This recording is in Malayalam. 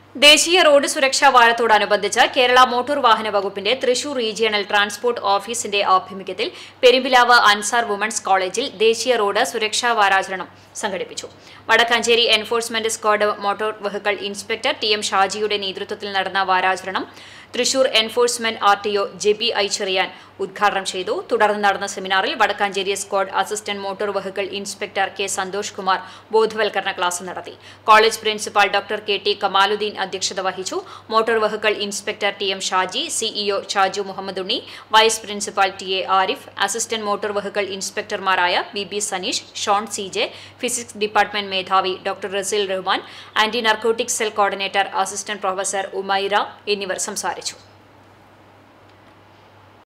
ദേശീയ റോഡ് സുരക്ഷാ വാരത്തോടനുബന്ധിച്ച് കേരള മോട്ടോർ വാഹന വകുപ്പിന്റെ തൃശൂർ റീജിയണൽ ട്രാൻസ്പോർട്ട് ഓഫീസിന്റെ ആഭിമുഖ്യത്തിൽ പെരുമ്പിലാവ് അൻസാർ വുമൺസ് കോളേജിൽ ദേശീയ റോഡ് സുരക്ഷാ വാരാചരണം സംഘടിപ്പിച്ചു Vadakkanchery enforcement squad motor vehicle inspector T M ഷാജിയുടെ നേതൃത്വത്തിൽ നടന്ന വാരാചരണം Thrissur enforcement R T O Jebi ഐച്ചെറിയാൻ ഉദ്ഘാടനം ചെയ്തു തുടർന്ന് നടന്ന സെമിനാറിൽ Vadakkanchery squad assistant motor vehicle inspector K Santhosh Kumar ബോധവൽക്കരണ ക്ലാസ് നടത്തി college principal doctor K T Kamaluddin അധ്യക്ഷത വഹിച്ചു motor vehicle inspector T M Shaji CEO Shaju Muhammad Unni vice principal T A Arif assistant motor vehicle ഇൻസ്പെക്ടർമാരായ B B Saneesh Sean C J physics department മേധാവി doctor Raseel Rahman anti narcotic cell coordinator assistant professor Umaira എന്നിവർ സംസാരിച്ചു